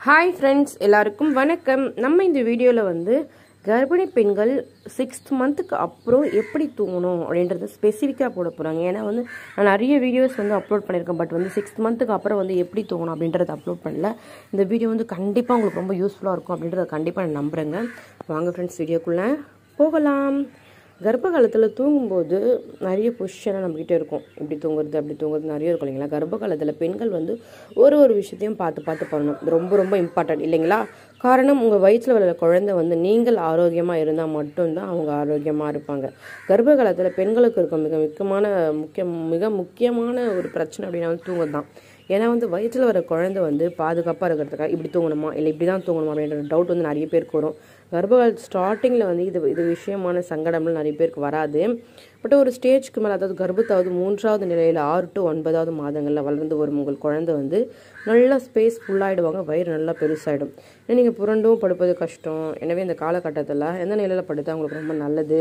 hi friends எல்லாருக்கும் வணக்கம் நம்ம இந்த வீடியோவில் வந்து கர்ப்பிணி பெண்கள் சிக்ஸ்த் மந்த்துக்கு அப்புறம் எப்படி தூங்கணும் அப்படின்றத ஸ்பெசிஃபிக்காக போட போகிறாங்க ஏன்னா வந்து நான் நிறைய வீடியோஸ் வந்து அப்லோட் பண்ணியிருக்கேன் பட் வந்து சிக்ஸ்த் மந்த்துக்கு அப்புறம் வந்து எப்படி தூங்கணும் அப்படின்றத அப்லோட் பண்ணல இந்த வீடியோ வந்து கண்டிப்பாக உங்களுக்கு ரொம்ப யூஸ்ஃபுல்லாக இருக்கும் அப்படின்றத கண்டிப்பாக நான் நம்புகிறேங்க வாங்க ஃப்ரெண்ட்ஸ் வீடியோக்குள்ளே போகலாம் கர்ப்ப காலத்தில் தூங்கும்போது நிறைய பொசிஷனாக நம்மக்கிட்ட இருக்கும் இப்படி தூங்குறது அப்படி தூங்குறது நிறைய இருக்கும் இல்லைங்களா கர்ப்ப காலத்தில் பெண்கள் வந்து ஒரு ஒரு விஷயத்தையும் பார்த்து பார்த்து பண்ணணும் இது ரொம்ப ரொம்ப இம்பார்ட்டன்ட் இல்லைங்களா காரணம் உங்கள் வயிற்றில் வளர குழந்தை வந்து நீங்கள் ஆரோக்கியமாக இருந்தால் மட்டும்தான் அவங்க ஆரோக்கியமாக இருப்பாங்க கர்ப்ப காலத்தில் பெண்களுக்கு இருக்கும் மிக முக்கியமான முக்கிய மிக முக்கியமான ஒரு பிரச்சனை அப்படின்னா வந்து தூங்குறது தான் ஏன்னா வந்து வயிற்றில் வர குழந்தை வந்து பாதுகாப்பாக இருக்கிறதுக்காக இப்படி தூங்கணுமா இல்லை இப்படி தான் தூங்கணுமா அப்படின்ற டவுட் வந்து நிறைய பேருக்கு வரும் கர்ப்பகால ஸ்டார்டிங்கில் வந்து இது இது விஷயமான சங்கடம்லாம் நிறைய பேருக்கு வராது பட் ஒரு ஸ்டேஜ்க்கு மேலே அதாவது கர்ப்பத்தாவது மூன்றாவது நிலையில் ஆறு டு ஒன்பதாவது மாதங்களில் வளர்ந்து வரும் உங்கள் குழந்தை வந்து நல்லா ஸ்பேஸ் ஃபுல்லாகிடுவாங்க வயிறு நல்லா பெருசாகிடும் ஏன்னா நீங்கள் புரண்டும் படுப்பது கஷ்டம் எனவே இந்த காலகட்டத்தில் எந்த நிலையில் படுத்தா உங்களுக்கு ரொம்ப நல்லது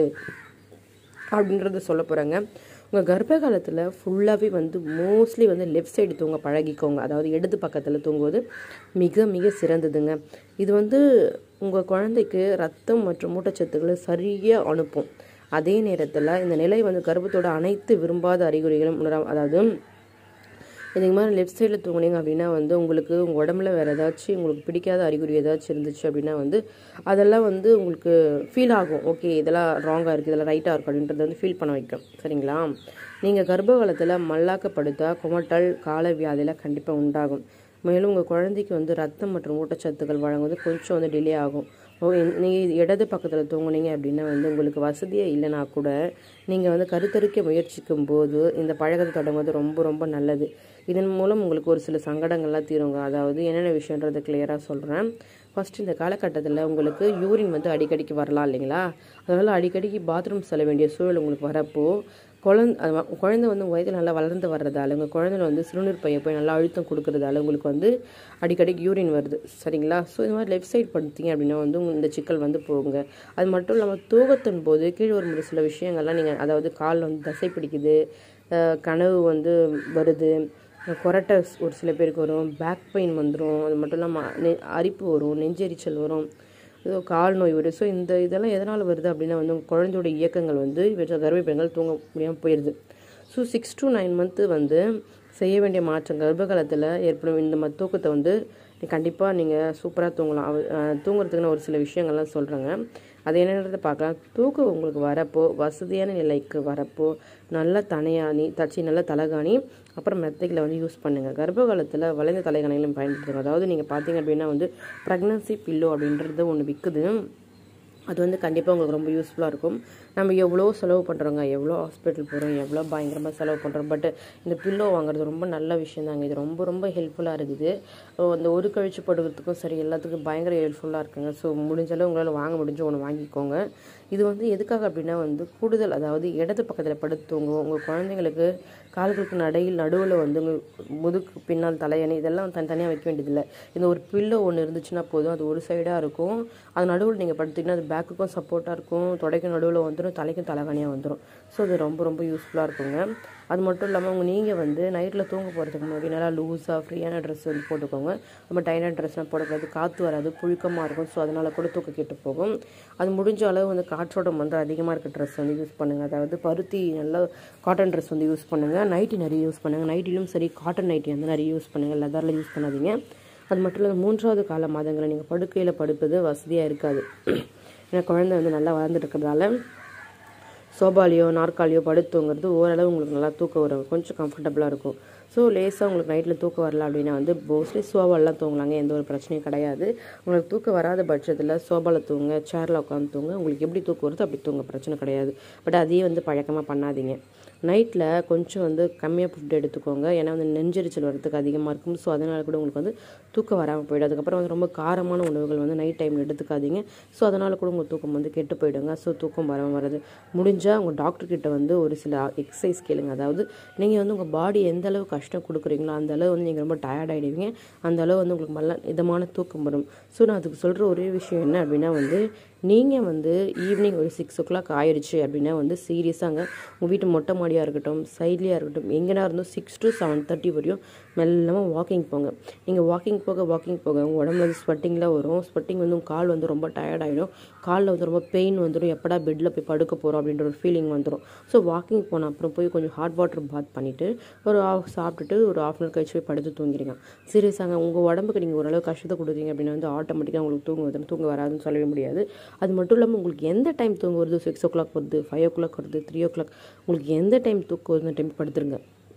அப்படின்றத சொல்ல போகிறாங்க உங்கள் கர்ப்ப காலத்தில் ஃபுல்லாகவே வந்து மோஸ்ட்லி வந்து லெஃப்ட் சைடு தூங்க பழகிக்கோங்க அதாவது இடது பக்கத்தில் தூங்குவது மிக மிக சிறந்ததுங்க இது வந்து உங்கள் குழந்தைக்கு ரத்தம் மற்றும் ஊட்டச்சத்துக்களை சரியாக அனுப்பும் அதே நேரத்தில் இந்த நிலை வந்து கர்ப்பத்தோட அனைத்து விரும்பாத அறிகுறிகளும் உணர அதாவது இதுக்கு மாதிரி லெஃப்ட் சைடில் தூங்குனீங்க அப்படின்னா வந்து உங்களுக்கு உங்கள் உடம்புல வேறு ஏதாச்சும் உங்களுக்கு பிடிக்காத அறிகுறி ஏதாச்சும் இருந்துச்சு அப்படின்னா வந்து அதெல்லாம் வந்து உங்களுக்கு ஃபீல் ஆகும் ஓகே இதெல்லாம் ராங்காக இருக்குது இதெல்லாம் ரைட்டாக இருக்கும் அப்படின்றத வந்து ஃபீல் பண்ண வைக்கும் சரிங்களா நீங்கள் கர்ப்ப காலத்தில் மல்லாக்கப்படுத்தா குமட்டல் கால வியாதியில் கண்டிப்பாக உண்டாகும் மேலும் உங்கள் குழந்தைக்கு வந்து ரத்தம் மற்றும் ஊட்டச்சத்துக்கள் வழங்குவது கொஞ்சம் வந்து டிலே ஆகும் ஓ நீங்கள் இடது பக்கத்தில் தூங்குனீங்க அப்படின்னா வந்து உங்களுக்கு வசதியே இல்லைனா கூட நீங்கள் வந்து கருத்தரிக்க முயற்சிக்கும் போது இந்த பழக்கத்தை தொடங்குவது ரொம்ப ரொம்ப நல்லது இதன் மூலம் உங்களுக்கு ஒரு சில சங்கடங்கள்லாம் தீருங்க அதாவது என்னென்ன விஷயன்றதை கிளியராக சொல்கிறேன் ஃபஸ்ட் இந்த காலகட்டத்தில் உங்களுக்கு யூரின் வந்து அடிக்கடிக்கு வரலாம் இல்லைங்களா அதனால் அடிக்கடிக்கு பாத்ரூம் செல்ல வேண்டிய சூழல் உங்களுக்கு வரப்போ குழந்த குழந்தை வந்து வயதில் நல்லா வளர்ந்து வர்றதால உங்கள் குழந்தைல வந்து சிறுநீர் பையை போய் நல்லா அழுத்தம் கொடுக்கறதால உங்களுக்கு வந்து அடிக்கடிக்கு யூரின் வருது சரிங்களா ஸோ இது மாதிரி லெஃப்ட் சைட் படுத்தீங்க அப்படின்னா வந்து இந்த சிக்கல் வந்து போகுங்க அது மட்டும் இல்லாமல் தூக்கத்தின் போது கீழே ஒரு சில விஷயங்கள்லாம் நீங்கள் அதாவது கால் வந்து தசை பிடிக்குது கனவு வந்து வருது கொரட்டை ஒரு சில பேருக்கு வரும் பேக் பெயின் வந்துடும் அது மட்டும் இல்லாமல் அரிப்பு வரும் நெஞ்செரிச்சல் வரும் ஏதோ கால் நோய் வரும் ஸோ இந்த இதெல்லாம் எதனால் வருது அப்படின்னா வந்து குழந்தையோட இயக்கங்கள் வந்து கர்ப்பிணி பெண்கள் தூங்க முடியாமல் போயிடுது so six to nine month வந்து செய்ய வேண்டிய மாற்றம் கர்ப்பகாலத்தில் ஏற்படும் இந்த ம தூக்கத்தை வந்து கண்டிப்பாக நீங்கள் சூப்பராக தூங்கலாம் தூங்குறதுக்குன்னு ஒரு சில விஷயங்கள்லாம் சொல்கிறேங்க அது என்னன்றதை பார்க்கலாம் தூக்கம் உங்களுக்கு வரப்போ வசதியான நிலைக்கு வரப்போ நல்ல தனையாணி தச்சு நல்ல தலகாணி அப்புறம் மெத்தைகளை வந்து யூஸ் பண்ணுங்கள் கர்ப்ப காலத்தில் வளைந்த தலைகாணிகளும் பயன்படுத்துங்க அதாவது நீங்கள் பார்த்தீங்க அப்படின்னா வந்து ப்ரெக்னன்சி பில்லோ அப்படின்றது ஒன்று விற்குது அது வந்து கண்டிப்பாக உங்களுக்கு ரொம்ப யூஸ்ஃபுல்லாக இருக்கும் நம்ம எவ்வளோ செலவு பண்ணுறோங்க எவ்வளோ ஹாஸ்பிட்டல் போகிறோம் எவ்வளோ பயங்கரமாக செலவு பண்ணுறோம் பட் இந்த பில்லோ வாங்குறது ரொம்ப நல்ல விஷயம் தாங்க இது ரொம்ப ரொம்ப ஹெல்ப்ஃபுல்லாக இருக்குது அந்த ஒரு கழிச்சு படுக்கிறதுக்கும் சரி எல்லாத்துக்கும் பயங்கர ஹெல்ப்ஃபுல்லாக இருக்குங்க ஸோ முடிஞ்சளவு உங்களால் வாங்க முடிஞ்சு ஒன்று வாங்கிக்கோங்க இது வந்து எதுக்காக அப்படின்னா வந்து கூடுதல் அதாவது இடது பக்கத்தில் படுத்து தூங்குவோம் உங்கள் குழந்தைங்களுக்கு கால்களுக்கு நடையில் நடுவில் வந்து முதுக்கு பின்னால் தலையணை இதெல்லாம் தனித்தனியாக வைக்க வேண்டியதில்லை இந்த ஒரு பில்லோ ஒன்று இருந்துச்சுன்னா போதும் அது ஒரு சைடாக இருக்கும் அது நடுவில் நீங்கள் படுத்திங்கன்னா அது பேக்குக்கும் சப்போர்ட்டாக இருக்கும் தொடைக்கும் நடுவில் வந்துடும் தலைக்கும் தலைகாணியாக வந்துடும் ஸோ அது ரொம்ப ரொம்ப யூஸ்ஃபுல்லாக இருக்குங்க அது மட்டும் இல்லாமல் உங்கள் நீங்கள் வந்து நைட்டில் தூங்க போகிறதுக்கு முன்னாடி நல்லா லூஸாக ஃப்ரீயான ட்ரெஸ் வந்து போட்டுக்கோங்க ரொம்ப டைனாக ட்ரெஸ்லாம் போடக்கூடாது காற்று வராது புழுக்கமாக இருக்கும் ஸோ அதனால் கூட தூக்க கெட்டு போகும் அது முடிஞ்ச அளவு வந்து காற்றோட்டம் வந்து அதிகமாக இருக்க ட்ரெஸ் வந்து யூஸ் பண்ணுங்கள் அதாவது பருத்தி நல்லா காட்டன் ட்ரெஸ் வந்து யூஸ் பண்ணுங்கள் நைட்டி நிறைய யூஸ் பண்ணுங்கள் நைட்டிலும் சரி காட்டன் நைட்டி வந்து நிறைய யூஸ் பண்ணுங்கள் லெதரில் யூஸ் பண்ணாதீங்க அது மட்டும் இல்லாமல் மூன்றாவது கால மாதங்களை நீங்கள் படுக்கையில் படுப்பது வசதியாக இருக்காது ஏன்னா குழந்தை வந்து நல்லா வளர்ந்துட்டு இருக்கிறதால சோபாலையோ நாற்காலியோ படுத்து தூங்குறது ஓரளவு உங்களுக்கு நல்லா தூக்கம் வரும் கொஞ்சம் கம்ஃபர்டபுளாக இருக்கும் ஸோ லேசாக உங்களுக்கு நைட்டில் தூக்கம் வரல அப்படின்னா வந்து மோஸ்ட்லி சோபாலெலாம் தூங்கலாங்க எந்த ஒரு பிரச்சனையும் கிடையாது உங்களுக்கு தூக்கம் வராத பட்சத்தில் சோபாவில் தூங்க சேரில் உட்காந்து தூங்க உங்களுக்கு எப்படி தூக்கம் வருதோ அப்படி தூங்க பிரச்சனை கிடையாது பட் அதையே வந்து பழக்கமாக பண்ணாதீங்க நைட்டில் கொஞ்சம் வந்து கம்மியாக ஃபுட் எடுத்துக்கோங்க ஏன்னா வந்து நெஞ்சரிச்சல் வரதுக்கு அதிகமாக இருக்கும் ஸோ அதனால் கூட உங்களுக்கு வந்து தூக்கம் வராமல் போயிடும் அதுக்கப்புறம் வந்து ரொம்ப காரமான உணவுகள் வந்து நைட் டைமில் எடுத்துக்காதீங்க ஸோ அதனால் கூட உங்கள் தூக்கம் வந்து கெட்டு போயிடுங்க ஸோ தூக்கம் வராமல் வராது முடிஞ்சால் உங்கள் டாக்டர்கிட்ட வந்து ஒரு சில எக்ஸசைஸ் கேளுங்க அதாவது நீங்கள் வந்து உங்கள் பாடி எந்த அளவு கஷ்டம் கொடுக்குறீங்களோ அந்த அளவு வந்து நீங்கள் ரொம்ப டயர்ட் ஆகிடுவீங்க அந்த அளவு வந்து உங்களுக்கு நல்ல இதமான தூக்கம் வரும் ஸோ நான் அதுக்கு சொல்கிற ஒரே விஷயம் என்ன அப்படின்னா வந்து நீங்கள் வந்து ஈவினிங் ஒரு சிக்ஸ் ஓ கிளாக் ஆயிடுச்சு அப்படின்னா வந்து சீரியஸாங்க உங்கள் வீட்டு மொட்டை மாடி முன்னாடியாக இருக்கட்டும் சைட்லேயாக இருக்கட்டும் எங்கேனா இருந்தும் சிக்ஸ் டு செவன் தேர்ட்டி வரையும் மெல்லமாக வாக்கிங் போங்க நீங்கள் வாக்கிங் போக வாக்கிங் போக உங்கள் உடம்புல வந்து ஸ்வெட்டிங்லாம் வரும் ஸ்வெட்டிங் வந்து உங்கள் கால் வந்து ரொம்ப டயர்ட் ஆகிடும் காலில் வந்து ரொம்ப பெயின் வந்துடும் எப்படா பெட்டில் போய் படுக்க போகிறோம் அப்படின்ற ஒரு ஃபீலிங் வந்துடும் ஸோ வாக்கிங் போன அப்புறம் போய் கொஞ்சம் ஹாட் வாட்டர் பாத் பண்ணிவிட்டு ஒரு ஆஃப் சாப்பிட்டுட்டு ஒரு ஆஃப் அன் கழிச்சு போய் படுத்து தூங்கிடுங்க சீரியஸாங்க உங்கள் உடம்புக்கு நீங்கள் ஓரளவு கஷ்டத்தை கொடுத்தீங்க அப்படின்னா வந்து ஆட்டோமேட்டிக்காக உங்களுக்கு தூங்க வருது தூங்க வராதுன்னு சொல்லவே முடியாது அது மட்டும் இல்லாமல் உங்களுக்கு எந்த டைம் தூங்க வருது சிக்ஸ் ஓ கிளாக் வருது ஃபைவ் ஓ கிளாக் வருது த்ரீ ஓ கிளாக் உங்களுக்கு எந்த டைம் தூக்கம் வருது அந்த டைம் படுத்துருங்க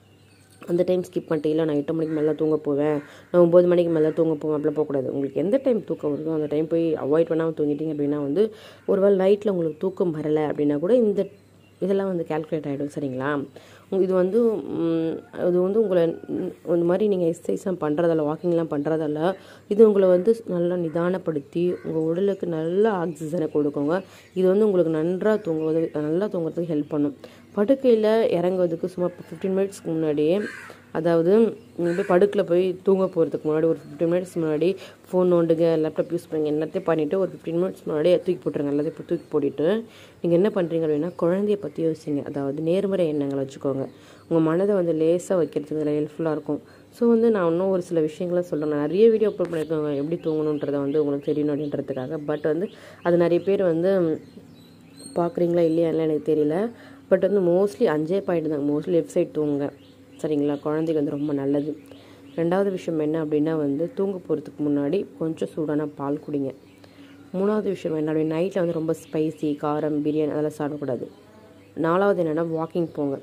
அந்த டைம் ஸ்கிப் பண்ணிட்டு இல்லை நான் எட்டு மணிக்கு மேலே தூங்க போவேன் நான் ஒம்பது மணிக்கு மேலே தூங்க போவேன் அப்படிலாம் போகக்கூடாது உங்களுக்கு எந்த டைம் தூக்கம் வருதோ அந்த டைம் போய் அவாய்ட் பண்ணாமல் தூங்கிட்டீங்க அப்படின்னா வந்து ஒருவேளை நைட்டில் உங்களுக்கு தூக்கம் வரலை அப்படின்னா கூட இந்த இதெல்லாம் வந்து கால்குலேட் ஆகிடும் சரிங்களா உங்க- இது வந்து ம், இது வந்து உங்களை ம், இந்த மாதிரி நீங்கள் எக்ஸசைஸ்லாம் பண்ணுறதால வாக்கிங்லாம் பண்ணுறதால இது உங்களை வந்து நல்லா நிதானப்படுத்தி உங்கள் உடலுக்கு நல்ல ஆக்சிஜனை கொடுக்குங்க இது வந்து உங்களுக்கு நன்றாக தூங்குவது நல்லா தூங்குறதுக்கு ஹெல்ப் பண்ணும் படுக்கையில் இறங்குவதுக்கு சும்மா ஃபிஃப்டீன் மினிட்ஸ்க்கு முன்னாடியே அதாவது நீங்கள் போய் படுக்கில் போய் தூங்க போகிறதுக்கு முன்னாடி ஒரு ஃபிஃப்டீன் மினிட்ஸ் முன்னாடி ஃபோன் நோண்டுங்க லேப்டாப் யூஸ் பண்ணுங்க எல்லாத்தையும் பண்ணிவிட்டு ஒரு ஃபிஃப்டீன் மினிட்ஸ் முன்னாடி தூக்கி போட்டுருங்க எல்லாத்தையும் இப்போ தூக்கி போட்டுட்டு நீங்கள் என்ன பண்ணுறீங்க அப்படின்னா குழந்தைய பற்றி யோசிங்க அதாவது நேர்மறை எண்ணங்களை வச்சுக்கோங்க உங்கள் மனதை வந்து லேசாக வைக்கிறதுக்கு இதில் ஹெல்ப்ஃபுல்லாக இருக்கும் ஸோ வந்து நான் இன்னும் ஒரு சில விஷயங்களை சொல்கிறேன் நான் நிறைய வீடியோ அப்லோட் பண்ணியிருக்கேங்க எப்படி தூங்கணுன்றதை வந்து உங்களுக்கு தெரியணும் அப்படின்றதுக்காக பட் வந்து அது நிறைய பேர் வந்து பார்க்குறீங்களா இல்லையா இல்லை எனக்கு தெரியல பட் வந்து மோஸ்ட்லி அஞ்சே பாயிண்ட் தான் மோஸ்ட்லி லெஃப்ட் சைடு தூங்குங்க சரிங்களா குழந்தைக்கு வந்து ரொம்ப நல்லது ரெண்டாவது விஷயம் என்ன அப்படின்னா வந்து தூங்க போகிறதுக்கு முன்னாடி கொஞ்சம் சூடான பால் குடிங்க மூணாவது விஷயம் என்ன அப்படின்னா நைட்டில் வந்து ரொம்ப ஸ்பைசி காரம் பிரியாணி அதெல்லாம் சாப்பிடக்கூடாது நாலாவது என்னென்னா வாக்கிங் போங்க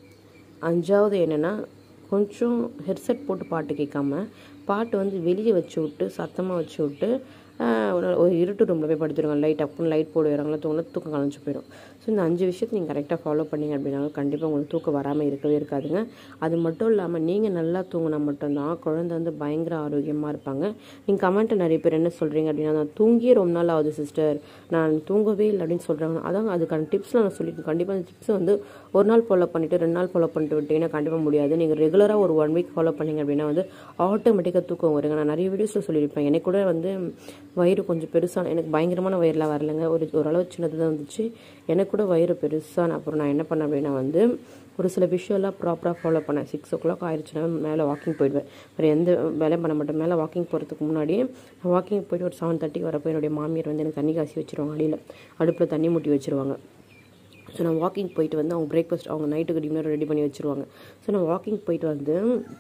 அஞ்சாவது என்னென்னா கொஞ்சம் ஹெட்செட் போட்டு பாட்டு கேட்காம பாட்டு வந்து வெளியே வச்சு விட்டு சத்தமாக வச்சு விட்டு ஆஹ், ஒரு ஒரு இருட்டு ரூமில் போய் படுத்துருங்க லைட் அப்புறம் லைட் போடு வராங்களா தூங்கினா தூக்கம் கலைஞ்சு போயிடும் ஸோ இந்த அஞ்சு விஷயத்தை நீங்கள் கரெக்டாக ஃபாலோ பண்ணீங்க அப்படின்னா கண்டிப்பாக உங்களுக்கு தூக்கம் வராமல் இருக்கவே இருக்காதுங்க அது மட்டும் இல்லாமல் நீங்கள் நல்லா தூங்கினா மட்டும்தான் குழந்தை வந்து பயங்கர ஆரோக்கியமாக இருப்பாங்க நீங்கள் கமெண்ட்டை நிறைய பேர் என்ன சொல்கிறீங்க அப்படின்னா நான் தூங்கியே ரொம்ப நாள் ஆகுது சிஸ்டர் நான் தூங்கவே இல்லை அப்படின்னு சொல்கிறாங்க அதான் அதுக்கான டிப்ஸ்லாம் நான் சொல்லியிருக்கேன் கண்டிப்பாக அந்த டிப்ஸ் வந்து ஒரு நாள் ஃபாலோ பண்ணிவிட்டு ரெண்டு நாள் ஃபாலோ பண்ணிட்டு விட்டீங்கன்னா கண்டிப்பாக முடியாது நீங்கள் ரெகுலராக ஒரு ஒன் வீக் ஃபாலோ பண்ணீங்க அப்படின்னா வந்து ஆட்டோமேட்டிக்காக தூக்கம் வருங்க நான் நிறைய வீடியோஸில் சொல்லியிருப்பேன் எனக்கு கூட வந்து வயிறு கொஞ்சம் பெருசான எனக்கு பயங்கரமான வயிறுலாம் வரலைங்க ஒரு ஓரளவு சின்னது தான் வந்துச்சு எனக்கு கூட வயிறு பெருசான அப்புறம் நான் என்ன பண்ணேன் அப்படின்னா வந்து ஒரு சில விஷயம்லாம் ப்ராப்பராக ஃபாலோ பண்ணேன் சிக்ஸ் ஓ கிளாக் ஆயிடுச்சுன்னா மேலே வாக்கிங் போயிடுவேன் வேறு எந்த வேலையும் பண்ண மாட்டேன் மேலே வாக்கிங் போகிறதுக்கு முன்னாடி வாக்கிங் போயிட்டு ஒரு செவன் தேர்ட்டிக்கு வரப்போ என்னுடைய மாமியார் வந்து எனக்கு தண்ணி காசி வச்சிருவாங்க அடியில் அடுப்பில் தண்ணி மூட்டி வச்சிருவாங்க ஸோ நான் வாக்கிங் போயிட்டு வந்து அவங்க பிரேக்ஃபாஸ்ட் அவங்க நைட்டுக்கு டின்னர் ரெடி பண்ணி வச்சுருவாங்க ஸோ நான் வாக்கிங் போயிட்டு வந்து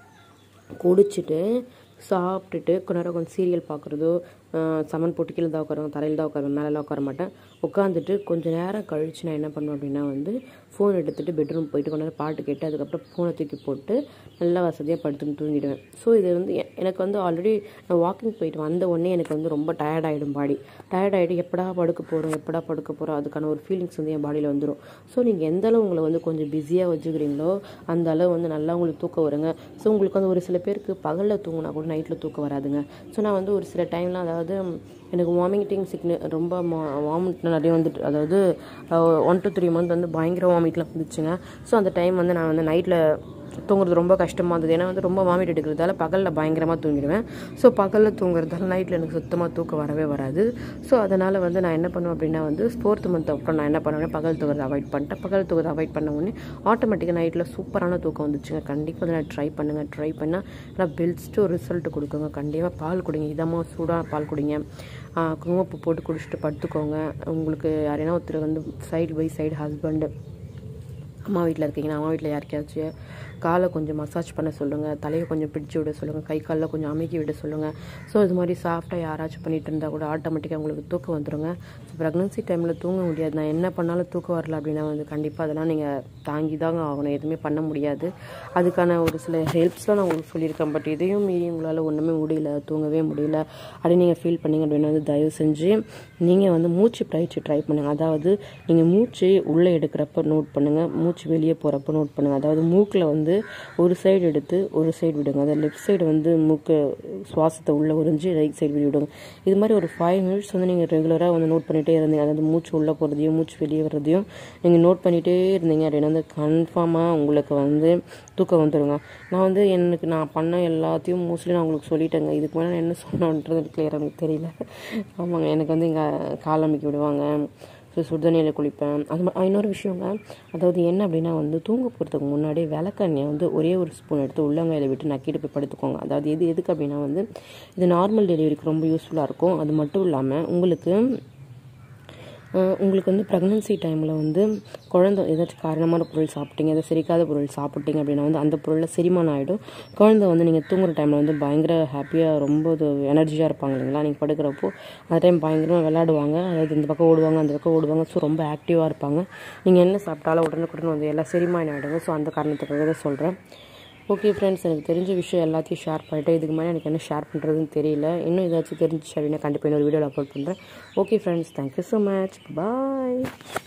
குடிச்சிட்டு சாப்பிட்டுட்டு கொஞ்ச நேரம் கொஞ்சம் சீரியல் பார்க்குறதோ சமன் போட்டு கீழே தான் உட்காருவேன் தரையில் தான் உட்காருவேன் மேலெலாம் உட்கார மாட்டேன் உட்காந்துட்டு கொஞ்சம் நேரம் கழிச்சு நான் என்ன பண்ணுவேன் அப்படின்னா வந்து ஃபோன் எடுத்துகிட்டு பெட்ரூம் போயிட்டு கொஞ்ச நேரம் பாட்டு கேட்டு அதுக்கப்புறம் ஃபோனை தூக்கி போட்டு நல்லா வசதியாக படுத்துன்னு தூங்கிடுவேன் ஸோ இது வந்து எ- எனக்கு வந்து ஆல்ரெடி நான் வாக்கிங் போயிட்டு வந்த உடனே எனக்கு வந்து ரொம்ப டயர்ட் ஆகிடும் பாடி டயர்ட் ஆகிட்டு எப்படா படுக்க போகிறோம் எப்படா படுக்க போகிறோம் அதுக்கான ஒரு ஃபீலிங்ஸ் வந்து என் பாடியில் வந்துடும் ஸோ நீங்கள் எந்த அளவு உங்களை வந்து கொஞ்சம் பிஸியாக வச்சுக்கிறீங்களோ அந்த அளவு வந்து நல்லா உங்களுக்கு தூக்கம் வருங்க ஸோ உங்களுக்கு வந்து ஒரு சில பேருக்கு பகலில் தூங்கினா கூட நைட்டில் தூக்கம் வராதுங்க ஸோ நான் வந்து ஒரு சில டைம்லாம் அதாவது எனக்கு வாமிட்டிங் சிக்னஸ் ரொம்ப வாமிட் நிறைய வந்துட்டு அதாவது ஒன் to த்ரீ மந்த் வந்து பயங்கர வாமிட்லாம் வந்துச்சுங்க ஸோ அந்த டைம் வந்து நான் வந்து நைட்டில் தூங்குறது ரொம்ப கஷ்டமாக இருந்தது ஏன்னா வந்து ரொம்ப வாமிட் எடுக்கிறதால பகலில் பயங்கரமாக தூங்கிடுவேன் ஸோ பகலில் தூங்குறதால நைட்டில் எனக்கு சுத்தமாக தூக்கம் வரவே வராது ஸோ அதனால் வந்து நான் என்ன பண்ணுவேன் அப்படின்னா வந்து ஃபோர்த் மந்த் அப்புறம் நான் என்ன பண்ணுவேன் பகல் தூங்குறதை அவாய்ட் பண்ணிட்டேன் பகல் தூங்குறதை அவாய்ட் பண்ண உடனே ஆட்டோமேட்டிக்காக நைட்டில் சூப்பரான தூக்கம் வந்துச்சுங்க கண்டிப்பாக வந்து நான் ட்ரை பண்ணுங்கள் ட்ரை பண்ணால் நான் பெஸ்ட்டு ரிசல்ட் கொடுக்குங்க கண்டிப்பாக பால் குடிங்க இதமாக சூடாக பால் குடிங்க ஆ, குங்குமப்பூ போட்டு குடிச்சிட்டு படுத்துக்கோங்க உங்களுக்கு யாரைனா ஒருத்தர் வந்து சைடு பை சைடு ஹஸ்பண்டு அம்மா வீட்டில் இருக்கீங்கன்னா அம்மா வீட்டில் யாருக்கையாச்சும் காலை கொஞ்சம் மசாஜ் பண்ண சொல்லுங்கள் தலையை கொஞ்சம் பிடிச்சி விட சொல்லுங்கள் கை காலில் கொஞ்சம் அமைக்கி விட சொல்லுங்கள் ஸோ இது மாதிரி சாஃப்டாக யாராச்சும் பண்ணிட்டு இருந்தால் கூட ஆட்டோமேட்டிக்காக உங்களுக்கு தூக்கம் வந்துருங்க ஸோ ப்ரெக்னன்சி டைமில் தூங்க முடியாது நான் என்ன பண்ணாலும் தூக்கம் வரல அப்படின்னா வந்து கண்டிப்பாக அதெல்லாம் நீங்கள் தாங்கி தாங்க ஆகணும் எதுவுமே பண்ண முடியாது அதுக்கான ஒரு சில ஹெல்ப்ஸ்லாம் நான் உங்களுக்கு சொல்லியிருக்கேன் பட் இதையும் மீறி உங்களால் ஒன்றுமே முடியல தூங்கவே முடியல அப்படின்னு நீங்கள் ஃபீல் பண்ணீங்க அப்படின்னா வந்து தயவு செஞ்சு நீங்கள் வந்து மூச்சு பயிற்சி ட்ரை பண்ணுங்கள் அதாவது நீங்கள் மூச்சு உள்ளே எடுக்கிறப்ப நோட் பண்ணுங்கள் மூச்சு வெளியே போகிறப்ப நோட் பண்ணுங்கள் அதாவது மூக்கில் வந்து ஒரு சைடு எடுத்து ஒரு சைடு விடுங்க அதாவது லெஃப்ட் சைடு வந்து மூக்கு சுவாசத்தை உள்ளே உறிஞ்சி ரைட் சைடு வெளியே விடுங்க இது மாதிரி ஒரு ஃபைவ் மினிட்ஸ் வந்து நீங்கள் ரெகுலராக வந்து நோட் பண்ணிகிட்டே இருந்தீங்க அதாவது மூச்சு உள்ளே போகிறதையும் மூச்சு வெளியே வர்றதையும் நீங்கள் நோட் பண்ணிகிட்டே இருந்தீங்க அப்படின்னா வந்து கன்ஃபார்மாக உங்களுக்கு வந்து தூக்கம் வந்துடுங்க நான் வந்து எனக்கு நான் பண்ண எல்லாத்தையும் மோஸ்ட்லி நான் உங்களுக்கு சொல்லிட்டேங்க இதுக்கு மேலே நான் என்ன சொன்னோன்றது கிளியராக எனக்கு தெரியல ஆமாங்க எனக்கு வந்து இங்கே கால் அமைக்க விடுவாங்க ஸோ சுடுதண்ணியில் குளிப்பேன் அது ம- இன்னொரு விஷயங்க அதாவது என்ன அப்படின்னா வந்து தூங்க போகிறதுக்கு முன்னாடி விளக்கெண்ணெயை வந்து ஒரே ஒரு ஸ்பூன் எடுத்து உள்ளங்கையில் விட்டு நக்கிட்டு போய் படுத்துக்கோங்க அதாவது எது எதுக்கு அப்படின்னா வந்து இது நார்மல் டெலிவரிக்கு ரொம்ப யூஸ்ஃபுல்லாக இருக்கும் அது மட்டும் இல்லாமல் உங்களுக்கு அஹ் உங்களுக்கு வந்து ப்ரெக்னன்சி டைமில் வந்து குழந்தை ஏதாச்சும் காரணமான பொருள் சாப்பிட்டீங்க ஏதாவது செரிக்காத பொருள் சாப்பிட்டீங்க அப்படின்னா வந்து அந்த பொருளில் செரிமானம் ஆகிடும் குழந்தை வந்து நீங்கள் தூங்குற டைமில் வந்து பயங்கர ஹாப்பியாக ரொம்ப இது எனர்ஜியாக இருப்பாங்க இல்லைங்களா நீங்கள் படுக்கிறப்போ அந்த டைம் பயங்கரமாக விளையாடுவாங்க அதாவது இந்த பக்கம் ஓடுவாங்க அந்த பக்கம் ஓடுவாங்க ஸோ ரொம்ப ஆக்டிவாக இருப்பாங்க நீங்கள் என்ன சாப்பிட்டாலும் உடனுக்குடன் வந்து எல்லாம் செரிமானம் ஆகிடுங்க ஸோ அந்த காரணத்துக்காக தான் சொல்கிறேன் ஓகே ஃப்ரெண்ட்ஸ் எனக்கு தெரிஞ்ச விஷயம் எல்லாத்தையும் ஷேர் பண்ணிட்டேன் இதுக்கு மேலே எனக்கு என்ன ஷேர் பண்ணுறதுன்னு தெரியல இன்னும் ஏதாச்சும் தெரிஞ்சிச்சு அப்படின்னா கண்டிப்பாக இன்னொரு வீடியோவில் அப்லோட் பண்ணுறேன் okay friends thank you so much பாய்